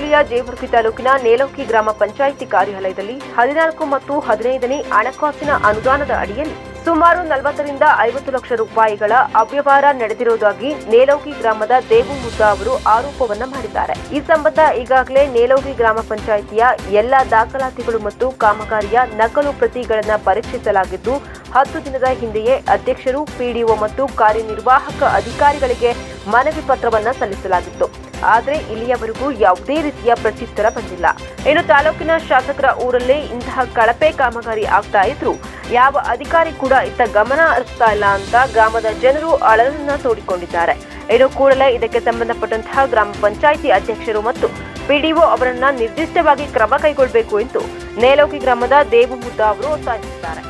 ಜಿಲ್ಲೆಯ ಜೇವರ್ಗಿ ತಾಲೂಕಿನ ನೇಲೋಕಿ ಗ್ರಾಮ ಪಂಚಾಯಿತಿ ಕಾರ್ಯಾಲಯದಲ್ಲಿ ಹದಿನಾಲ್ಕು ಮತ್ತು ಹದಿನೈದನೇ ಹಣಕಾಸಿನ ಅನುದಾನದ ಅಡಿಯಲ್ಲಿ ಸುಮಾರು ನಲವತ್ತರಿಂದ ಐವತ್ತು ಲಕ್ಷ ರೂಪಾಯಿಗಳ ಅವ್ಯವಹಾರ ನಡೆದಿರುವುದಾಗಿ ನೇಲೋಗಿ ಗ್ರಾಮದ ದೇವು ಮುದ್ದಾ ಅವರು ಆರೋಪವನ್ನ ಮಾಡಿದ್ದಾರೆ ಈ ಸಂಬಂಧ ಈಗಾಗಲೇ ನೇಲೋಗಿ ಗ್ರಾಮ ಪಂಚಾಯಿತಿಯ ಎಲ್ಲಾ ದಾಖಲಾತಿಗಳು ಮತ್ತು ಕಾಮಗಾರಿಯ ನಕಲು ಪ್ರತಿಗಳನ್ನು ಪರೀಕ್ಷಿಸಲಾಗಿದ್ದು ಹತ್ತು ದಿನದ ಹಿಂದೆಯೇ ಅಧ್ಯಕ್ಷರು ಪಿಡಿಒ ಮತ್ತು ಕಾರ್ಯನಿರ್ವಾಹಕ ಅಧಿಕಾರಿಗಳಿಗೆ ಮನವಿ ಪತ್ರವನ್ನ ಸಲ್ಲಿಸಲಾಗಿತ್ತು ಆದರೆ ಇಲ್ಲಿಯವರೆಗೂ ಯಾವುದೇ ರೀತಿಯ ಪ್ರತ್ಯುತ್ತರ ಬಂದಿಲ್ಲ ಇನ್ನು ತಾಲೂಕಿನ ಶಾಸಕರ ಊರಲ್ಲೇ ಇಂತಹ ಕಳಪೆ ಕಾಮಗಾರಿ ಆಗ್ತಾ ಇದ್ರು ಯಾವ ಅಧಿಕಾರಿ ಕೂಡ ಇತ್ತ ಗಮನ ಹರಿಸ್ತಾ ಇಲ್ಲ ಅಂತ ಗ್ರಾಮದ ಜನರು ಅಳಲನ್ನ ತೋಡಿಕೊಂಡಿದ್ದಾರೆ ಇನ್ನು ಕೂಡಲೇ ಇದಕ್ಕೆ ಸಂಬಂಧಪಟ್ಟಂತಹ ಗ್ರಾಮ ಪಂಚಾಯಿತಿ ಅಧ್ಯಕ್ಷರು ಮತ್ತು ಪಿಡಿಒ ಅವರನ್ನ ನಿರ್ದಿಷ್ಟವಾಗಿ ಕ್ರಮ ಕೈಗೊಳ್ಳಬೇಕು ಎಂದು ನೇಲೋಕಿ ಗ್ರಾಮದ ದೇವು ಮುದ್ದಾ ಅವರು ಒತ್ತಾಯಿಸಿದ್ದಾರೆ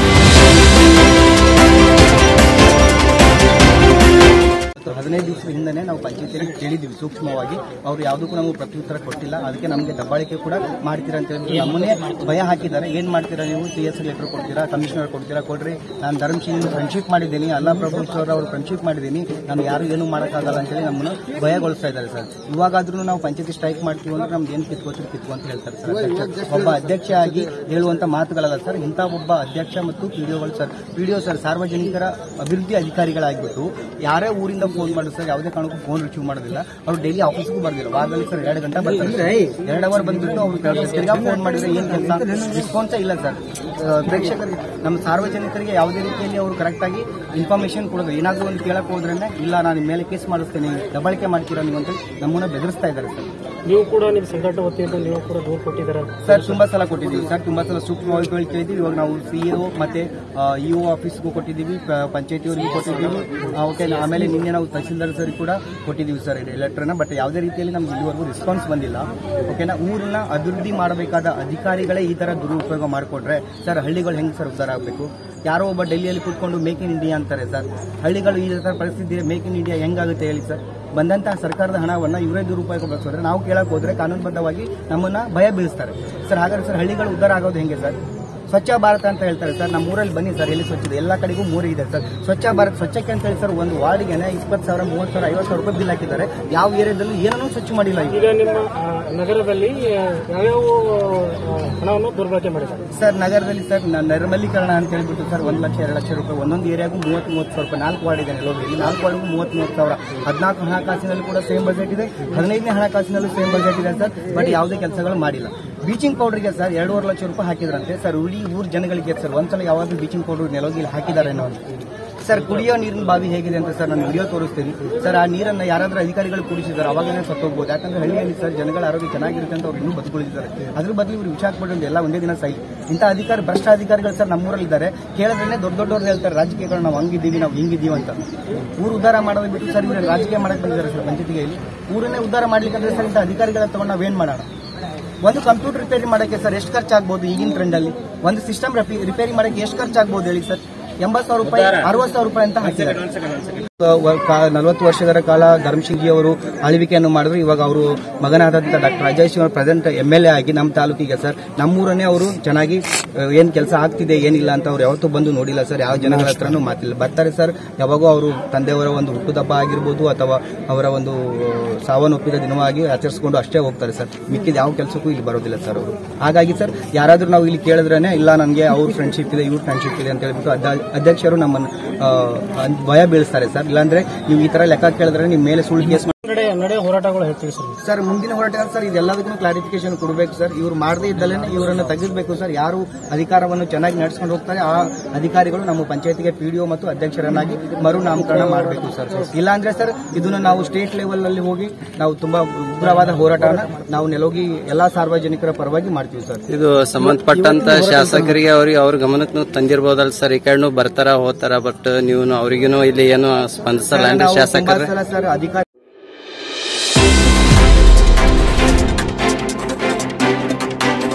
ಮತ್ತು ಹದಿನೈದು ದಿವಸದ ಹಿಂದೆ ನಾವು ಪಂಚಾಯತಿಯಲ್ಲಿ ಕೇಳಿದ್ವಿ ಸೂಕ್ಷ್ಮವಾಗಿ ಅವರು ಯಾವುದಕ್ಕೂ ನಮಗೆ ಪ್ರತ್ಯುತ್ತರ ಕೊಟ್ಟಿಲ್ಲ ಅದಕ್ಕೆ ನಮಗೆ ದಬ್ಬಾಳಿಕೆ ಕೂಡ ಮಾಡ್ತೀರಾ ಅಂತ ಹೇಳಿ ನಮ್ಮನ್ನೇ ಭಯ ಹಾಕಿದ್ದಾರೆ ಏನ್ ಮಾಡ್ತೀರಾ ನೀವು ಸಿ ಎಸ್ ಲೆಟರ್ ಕೊಡ್ತೀರಾ ಕಮಿಷನರ್ ಕೊಡ್ತೀರಾ ಕೊಡ್ರಿ ನಾನು ಧರ್ಮ್ ಸಿಂಗ್ ಫ್ರೆಂಡ್ಶಿಪ್ ಮಾಡಿದ್ದೀನಿ ಅಲ್ಲಾ ಪ್ರಭು ಸರ್ ಅವರು ಫ್ರೆಂಡ್ಶಿಪ್ ಮಾಡಿದ್ದೀನಿ ನಾನು ಯಾರು ಏನು ಮಾಡೋಕ್ಕಾಗಲ್ಲ ಅಂತೇಳಿ ನಮ್ಮನ್ನು ಭಯಗೊಳಿಸ್ತಾ ಇದ್ದಾರೆ ಸರ್ ಇವಾಗಾದ್ರೂ ನಾವು ಪಂಚಾಯತಿ ಸ್ಟ್ರೈಕ್ ಮಾಡ್ತೀವಿ ಅಂದ್ರೆ ನಮ್ದು ಏನು ಕಿತ್ಕೋತೀರಿ ಕಿತ್ಕೊ ಅಂತ ಹೇಳ್ತಾರೆ ಸರ್ ಅಧ್ಯಕ್ಷ ಒಬ್ಬ ಅಧ್ಯಕ್ಷ ಆಗಿ ಹೇಳುವಂತ ಮಾತುಗಳಲ್ಲ ಸರ್ ಇಂಥ ಒಬ್ಬ ಅಧ್ಯಕ್ಷ ಮತ್ತು ಪಿಡಿಒಗಳು ಸರ್ ಪಿಡಿಒ ಸರ್ ಸಾರ್ವಜನಿಕರ ಅಭಿವೃದ್ಧಿ ಅಧಿಕಾರಿಗಳಾಗ್ಬಿಟ್ಟು ಯಾರೇ ಊರಿಂದ ಫೋನ್ ಮಾಡಿ ಸರ್ ಯಾವುದೇ ಕಾರಣಕ್ಕೂ ಫೋನ್ ರಿಸೀವ್ ಮಾಡೋದಿಲ್ಲ ಅವ್ರು ಡೈಲಿ ಆಫೀಸ್ಗೂ ಬರ್ದಿಲ್ಲ ವಾರದಲ್ಲಿ ಸರ್ ಎರಡು ಗಂಟೆ ಬರ್ತಾರೆ ಎರಡು ಅವರ್ ಬಂದ್ಬಿಟ್ಟು ಅವ್ರು ತಿರ್ಗಾ ಫೋನ್ ಮಾಡಿದ್ರೆ ಏನ್ ಕೆಲಸ ರೆಸ್ಪಾನ್ಸೇ ಇಲ್ಲ ಸರ್ ಆ, ಪ್ರೇಕ್ಷಕರಿಗೆ ನಮ್ಮ ಸಾರ್ವಜನಿಕರಿಗೆ ಯಾವುದೇ ರೀತಿಯಲ್ಲಿ ಅವರು ಕರೆಕ್ಟ್ ಆಗಿ ಇನ್ಫಾರ್ಮೇಶನ್ ಕೊಡೋದು ಏನಾದರೂ ಒಂದು ಕೇಳಕ್ ಹೋದ್ರೆ ಇಲ್ಲ ನಾನು ನಿಮ್ಮ ಮೇಲೆ ಕೇಸ್ ಮಾಡಿಸ್ತೇನೆ ದಬ್ಬಾಳಿಕೆ ಮಾಡ್ತೀರಾ ನೀವು ಅಂತ ನಮ್ಮನ್ನ ಬೆದರಿಸ್ತಾ ಇದ್ದಾರೆ ಸರ್ ನೀವು ಕೂಡ ನಿಮ್ಮ ಸಂಘಟ ವತಿಯಿಂದ ನೀವು ಕೂಡ ದೂರು ಕೊಟ್ಟಿದ್ದೀರಾ ಸರ್ ತುಂಬಾ ಸಲ ಕೊಟ್ಟಿದ್ದೀವಿ ಸರ್ ತುಂಬಾ ಸಲ ಸೂಕ್ಷ್ಮವಾಗಿ ಕೇಳಿ ಕೇಳಿದ್ದೀವಿ ಇವಾಗ ನಾವು ಸಿಇಒ ಮತ್ತೆ ಇಒ ಆಫೀಸ್ಗೂ ಕೊಟ್ಟಿದ್ದೀವಿ ಪಂಚಾಯತಿಯವರಿಗೂ ಕೊಟ್ಟಿದ್ದೀವಿ ಆ, ಓಕೆ ಆಮೇಲೆ ನಿನ್ನೆ ನಾವು ತಹಸೀಲ್ದಾರ್ ಸರ್ ಕೂಡ ಕೊಟ್ಟಿದ್ದೀವಿ ಸರ್ ಲೆಟರ್ನ ಬಟ್ ಯಾವುದೇ ರೀತಿಯಲ್ಲಿ ನಮ್ಗೆ ಇಲ್ಲಿವರೆಗೂ ರೆಸ್ಪಾನ್ಸ್ ಬಂದಿಲ್ಲ ಓಕೆನಾ ಊರನ್ನ ಅಭಿವೃದ್ಧಿ ಮಾಡಬೇಕಾದ ಅಧಿಕಾರಿಗಳೇ ಈ ತರ ದುರುಪಯೋಗ ಮಾಡಿಕೊಟ್ರೆ ಸರ್ ಹಳ್ಳಿಗಳು ಹೆಂಗ್ ಸರ್ ಉದ್ಧಾರ ಆಗಬೇಕು ಯಾರೋ ಒಬ್ಬ ಡೆಲ್ಲಿಯಲ್ಲಿ ಕೂತ್ಕೊಂಡು ಮೇಕ್ ಇನ್ ಇಂಡಿಯಾ ಅಂತಾರೆ ಸರ್ ಹಳ್ಳಿಗಳು ಈ ತರ ಪರಿಸ್ಥಿತಿ ಮೇಕ್ ಇನ್ ಇಂಡಿಯಾ ಹೆಂಗಾಗುತ್ತೆ ಹೇಳಿ ಸರ್ ಬಂದಂತಹ ಸರ್ಕಾರದ ಹಣವನ್ನ ಇವರೇ ದುರುಪಯೋಗ ಬಳಸಿದ್ರೆ ನಾವು ಕೇಳಕ್ ಹೋದ್ರೆ ಕಾನೂನುಬದ್ಧವಾಗಿ ನಮ್ಮನ್ನ ಭಯ ಬೀಳಿಸ್ತಾರೆ ಸರ್ ಹಾಗಾದ್ರೆ ಸರ್ ಹಳ್ಳಿಗಳು ಉದ್ಧಾರ ಆಗೋದು ಹೆಂಗೆ ಸರ್ ಸ್ವಚ್ಛ ಭಾರತ ಅಂತ ಹೇಳ್ತಾರೆ ಸರ್ ನಮ್ಮ ಊರಲ್ಲಿ ಬನ್ನಿ ಸರ್ ಎಲ್ಲಿ ಸ್ವಚ್ಛ ಇದೆ ಎಲ್ಲ ಕಡೆಗೂ ಮೂರೇ ಇದೆ ಸರ್ ಸ್ವಚ್ಛ ಭಾರತ್ ಸ್ವಚ್ಛಕ್ಕೆ ಅಂತ ಹೇಳಿ ಸರ್ ಒಂದು ವಾರ್ಡ್ಗೆ ಇಪ್ಪತ್ತು ಸಾವಿರ ಮೂವತ್ತು ಸಾವಿರ ಐವತ್ತು ಸಾವಿರ ರೂಪಾಯಿ ಬಿಲ್ ಹಾಕಿದ್ದಾರೆ ಯಾವ ಏರಿಯಾದಲ್ಲೂ ಏನನ್ನೂ ಸ್ವಚ್ಛ ಮಾಡಿಲ್ಲ ಈಗ ಈಗ ನಿಮ್ಮ ಆ, ನಗರದಲ್ಲಿ ಆ, ಯಾವ್ಯಾವ ಆ, ಹಣವನ್ನು ದುರ್ಬಳಕೆ ಮಾಡಿದ್ದಾರೆ ಸರ್ ನಗರದಲ್ಲಿ ಸರ್ ನ- ನೈರ್ಮಲೀಕರಣ ಅಂತ ಹೇಳ್ಬಿಟ್ಟು ಸರ್ ಒಂದು ಲಕ್ಷ ಎರಡು ಲಕ್ಷ ರೂಪಾಯಿ ಒಂದೊಂದು ಏರಿಯಾಗೂ ಮೂವತ್ತು ಮೂವತ್ತು ಸಾವಿರ ರೂಪಾಯಿ ನಾಲ್ಕು ವಾರ್ಡ್ ಇದೆ ಇಲ್ಲಿ ನಾಲ್ಕು ವಾರ್ಡ್ಗೂ ಮೂವತ್ತು ಮೂವತ್ತು ಸಾವಿರ ಹದಿನಾಲ್ಕು ಹಣಕಾಸಿನಲ್ಲಿ ಕೂಡ ಸೇಮ್ ಬಜೆಟ್ ಇದೆ ಹದಿನೈದನೇ ಹಣಕಾಸಿನಲ್ಲೂ ಸೇಮ್ ಬಜೆಟ್ ಇದೆ ಸರ್ ಬಟ್ ಯಾವುದೇ ಕೆಲಸಗಳು ಮಾಡಿಲ್ಲ ಬೀಚಿಂಗ್ ಪೌಡರ್ಗೆ ಸರ್ ಎರಡೂವರೆ ಲಕ್ಷ ರೂಪಾಯಿ ಹಾಕಿದ್ರಂತೆ ಸರ್ ಇಡೀ ಊರ್ ಜನಗಳಿಗೆ ಸರ್ ಒಂದ್ಸಲ ಯಾವಾಗಲೂ ಬೀಚಿಂಗ್ ಪೌಡರ್ ನೆಲೋಗಿ ಇಲ್ಲಿ ಹಾಕಿದ್ದಾರೆ ಅನ್ನೋ ಸರ್ ಕುಡಿಯೋ ನೀರಿನ ಬಾವಿ ಹೇಗಿದೆ ಅಂತ ಸರ್ ನಾನು ವಿಡಿಯೋ ತೋರಿಸ್ತೀನಿ ಸರ್ ಆ ನೀರನ್ನ ಯಾರಾದ್ರೂ ಅಧಿಕಾರಿಗಳು ಕುಡಿಸಿದ್ದಾರೆ ಅವಾಗಲೇ ಸತ್ತೋಗ್ಬೋದು ಯಾಕಂದ್ರೆ ಹಳ್ಳಿಯಲ್ಲಿ ಸರ್ ಜನಗಳ ಆರೋಗ್ಯ ಚೆನ್ನಾಗಿರುತ್ತೆ ಅಂತ ಅವ್ರು ಇನ್ನೂ ಬದುಕುಳಿದ್ದಾರೆ ಅದ್ರ ಬದಲು ಇವರು ವಿಷ ಹಾಕ್ಬಿಟ್ಟು ಎಲ್ಲ ಒಂದೇ ದಿನ ಸೈ ಇಂಥ ಅಧಿಕಾರಿ ಭ್ರಷ್ಟ ಅಧಿಕಾರಿಗಳು ಸರ್ ನಮ್ಮೂರಲ್ಲಿ ಇದ್ದಾರೆ ಕೇಳಿದ್ರೆ ದೊಡ್ಡ ದೊಡ್ಡವ್ರು ಹೇಳ್ತಾರೆ ರಾಜಕೀಯಗಳು ನಾವು ಹಂಗಿದ್ದೀವಿ ನಾವು ಹಿಂಗಿದ್ದೀವಿ ಅಂತ ಊರು ಉದ್ಧಾರ ಮಾಡೋದು ಬಿಟ್ಟು ಸರ್ ಇವರು ರಾಜಕೀಯ ಮಾಡಕ್ ಬಂದಿದ್ದಾರೆ ಸರ್ ಪಂಚಾಯತಿಗೆ ಊರನ್ನೇ ಉದ್ಧಾರ ಮಾಡ್ಲಿಕ್ಕೆ ಸರ್ ಇಂಥ ಅಧಿಕಾರಿಗಳ ತಗೊಂಡು ನಾವೇನ್ ಮಾಡೋಣ ಒಂದು ಕಂಪ್ಯೂಟರ್ ರಿಪೇರಿ ಮಾಡಕ್ಕೆ ಸರ್ ಎಷ್ಟು ಖರ್ಚಾಗ್ಬೋದು ಈಗಿನ ಟ್ರೆಂಡ್ ಅಲ್ಲಿ ಒಂದು ಸಿಸ್ಟಮ್ ರಿಪೇರಿ ಮಾಡಕ್ಕೆ ಎಷ್ಟು ಖರ್ಚಾಗ್ಬೋದು ಹೇಳಿ ಸರ್ ಎಂಬತ್ತು ಸಾವಿರ ರೂಪಾಯಿ ಅರವತ್ತು ಸಾವಿರ ರೂಪಾಯಿ ಅಂತ ಹಾಕಿದ್ದಾರೆ ನಲವತ್ತು ವರ್ಷಗಳ ಕಾಲ ಧರ್ಮಸಿಂಗಿ ಅವರು ಆಳ್ವಿಕೆಯನ್ನು ಮಾಡಿದ್ರು ಇವಾಗ ಅವರು ಮಗನಾದಂತ doctor Ajay Singh present M L A ಆಗಿ ನಮ್ಮ ತಾಲೂಕಿಗೆ ಸರ್ ನಮ್ಮೂರನ್ನೇ ಅವರು ಚೆನ್ನಾಗಿ ಅಹ್, ಏನ್ ಕೆಲಸ ಆಗ್ತಿದೆ ಏನಿಲ್ಲ ಅಂತ ಅವ್ರು ಯಾವತ್ತೂ ಬಂದು ನೋಡಿಲ್ಲ ಸರ್ ಯಾವ ಜನಗಳ ಹತ್ರನೂ ಮಾತಿಲ್ಲ ಬರ್ತಾರೆ ಸರ್ ಯಾವಾಗೋ ಅವರು ತಂದೆಯವರ ಒಂದು ಹುಟ್ಟುದಬ್ಬ ಆಗಿರ್ಬೋದು ಅಥವಾ ಅವರ ಒಂದು ಸಾವನ್ನೊಪ್ಪಿದ ದಿನವಾಗಿ ಆಚರಿಸಿಕೊಂಡು ಅಷ್ಟೇ ಹೋಗ್ತಾರೆ ಸರ್ ಮಿಕ್ಕಿದ ಯಾವ ಕೆಲಸಕ್ಕೂ ಇಲ್ಲಿ ಬರೋದಿಲ್ಲ ಸರ್ ಅವರು ಹಾಗಾಗಿ ಸರ್ ಯಾರಾದ್ರೂ ನಾವು ಇಲ್ಲಿ ಕೇಳಿದ್ರೇನೆ ಇಲ್ಲ ನನಗೆ ಅವ್ರ ಫ್ರೆಂಡ್ಶಿಪ್ ಇದೆ ಇವ್ರ ಫ್ರೆಂಡ್ಶಿಪ್ ಇದೆ ಅಂತ ಹೇಳ್ಬಿಟ್ಟು ಅಧ್ಯ- ಅಧ್ಯಕ್ಷರು ನಮ್ಮನ್ನು ಆ, ಭಯ ಬೀಳಿಸ್ತಾರೆ ಸರ್ ಇಲ್ಲಾಂದ್ರೆ ನೀವು ಈ ತರ ಲೆಕ್ಕ ಕೇಳಿದ್ರೆ ನಿಮ್ಮ ಮೇಲೆ ಸುಳ್ಳು ಕೇಸ್ ನಡೆ ನಡೆ ಹೋರಾಟಗಳು ಹೇಳ್ತೀವಿ ಸರ್ ಸರ್ ಮುಂದಿನ ಹೋರಾಟ ಸರ್ ಇದೆಲ್ಲದಕ್ಕೂ ಕ್ಲಾರಿಫಿಕೇಶನ್ ಕೊಡಬೇಕು ಸರ್ ಇವ್ರು ಮಾಡದೇ ಇದ್ದಲ್ಲೇ ಇವರನ್ನು ತೆಗೆಸಬೇಕು ಸರ್ ಯಾರು ಅಧಿಕಾರವನ್ನು ಚೆನ್ನಾಗಿ ನಡೆಸ್ಕೊಂಡು ಹೋಗ್ತಾರೆ ಆ ಅಧಿಕಾರಿಗಳು ನಮ್ಮ ಪಂಚಾಯತಿಗೆ ಪಿಡಿಒ ಮತ್ತು ಅಧ್ಯಕ್ಷರನ್ನಾಗಿ ಮರು ನಾಮಕರಣ ಮಾಡಬೇಕು ಸರ್ ಇಲ್ಲಾಂದ್ರೆ ಸರ್ ಇದನ್ನು ನಾವು ಸ್ಟೇಟ್ ಲೆವೆಲ್ ಅಲ್ಲಿ ಹೋಗಿ ನಾವು ತುಂಬಾ ಉಗ್ರವಾದ ಹೋರಾಟವನ್ನ ನಾವು ನೆಲೋಗಿ ಎಲ್ಲಾ ಸಾರ್ವಜನಿಕರ ಪರವಾಗಿ ಮಾಡ್ತೀವಿ ಸರ್ ಇದು ಸಂಬಂಧಪಟ್ಟಂತ ಶಾಸಕರಿಗೆ ಅವ್ರಿಗೆ ಅವ್ರ ಗಮನಕ್ಕೆ ತಂದಿರ್ಬೋದಲ್ಲ ಸರ್ ಈ ಕಡೆನೂ ಬರ್ತಾರ ಹೋಗ್ತಾರ ಬಟ್ ನೀವು ಅವ್ರಿಗೂ ಇಲ್ಲಿ ಏನು ಸ್ಪಂದಿಸಲ್ಲ ಅಂದ್ರೆ ನಾವು ತುಂಬಾ ಶಾಸಕರು ಸಲ ಸರ್ ಅಧಿಕಾರಿ